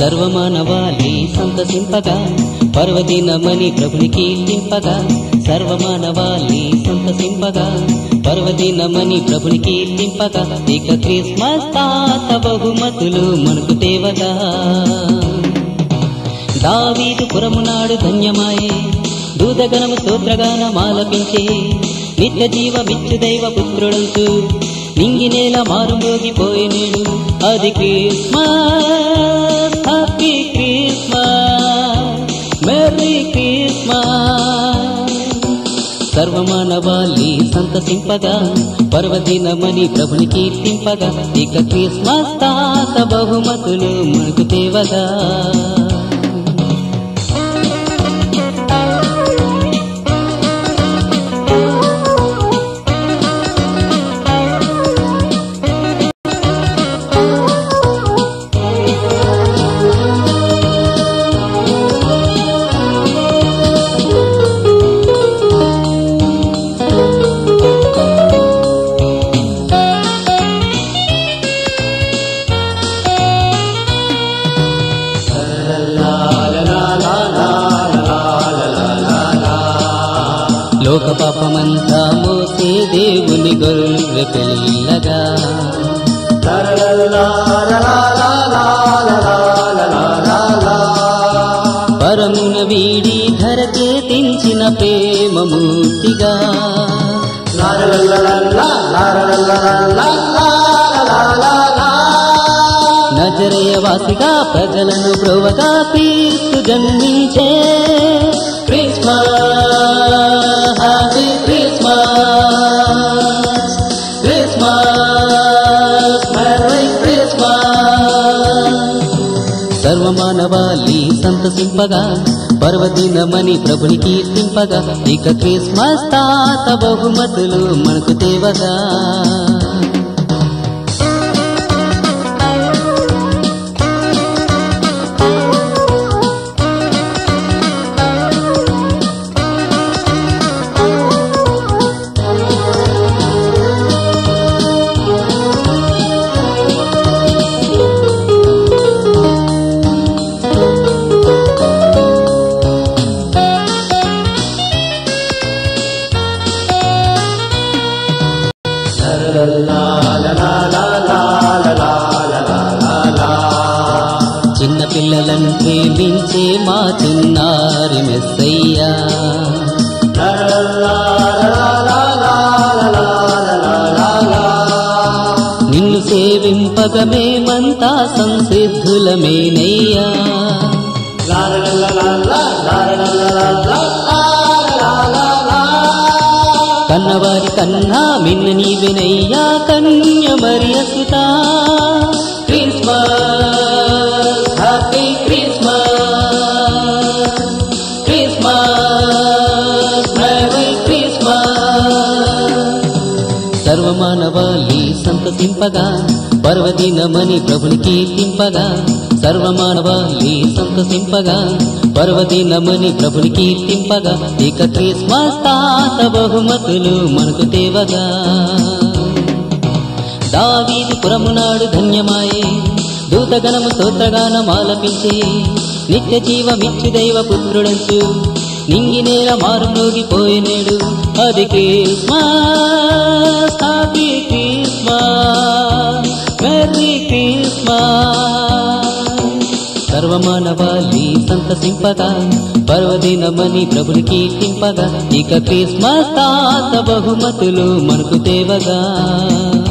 సర్వమానవాళి సంతసింపగా పర్వదినమని ప్రభుని కీర్తింపగా సర్వమానవాళి సంతసింపగా పర్వదినమని ప్రభుని కీర్తింపగా ఇక క్రిస్మస్ తాత బహుమతులు మనకు తేవగా దావీదు పురమునాడు ధన్యమాయే దూతగణము స్తోత్రగానం ఆలపించే నిత్య జీవమిచ్చు దైవ పుత్రుడంచు నింగినేల మారుమోగిపోయినేడు అది Christmas happy Christmas merry Christmas సర్వమానవాళి సంతసింపగా పర్వదినమని ప్రభుని కీర్తింపగా ఇక క్రిస్మస్ తాత బహుమతులు మనకు తేవగా లోక పాపమంతా మోసే దేవుని గొర్రె పిల్లగా పరమున వీడి ధరకే తెంచిన ప్రేమమూర్తిగా నజరయవాసిగా ప్రజలను బ్రోవగా క్రీస్తు జన్మించే Christmas happy Christmas Christmas merry Christmas సర్వమానవాళి సంతసింపగా పర్వదినమని ప్రభుని కీర్తింపగా ఇక క్రిస్మస్ తాత బహుమతులు మనకు తేవగా చిన్న పిల్లలను ప్రేమించే మా చిన్నారి మెస్సయ్యా నిన్ను సేవింపగ మేమంతా సంసిద్ధులమేనయ్యా కన్నవారి కన్నా మిన్న నీవెనయ్యా కన్య మరియసుత Christmas happy Christmas Christmas merry Christmas సర్వమానవాళి సంతసింపగా పర్వదినమని ప్రభుని కీర్తింపగా సర్వమానవాళి సంతసింపగా పర్వదినమని ప్రభుని కీర్తింపగా ఇక క్రిస్మస్ తాత బహుమతులు మనకు తేవగా దావీదు పురమునాడు ధన్యమాయే దూతగణము స్తోత్రగానం ఆలపించే నిత్య జీవమిచ్చు దైవ పుత్రుడంచు నింగినేల మారుమోగిపోయినేడు అది Christmas happy Christmas merry Christmas సర్వమానవాళి సంతసింపగా పర్వదినమని ప్రభుని కీర్తింపగా ఇక క్రిస్మస్ తాత బహుమతులు మనకు తేవగా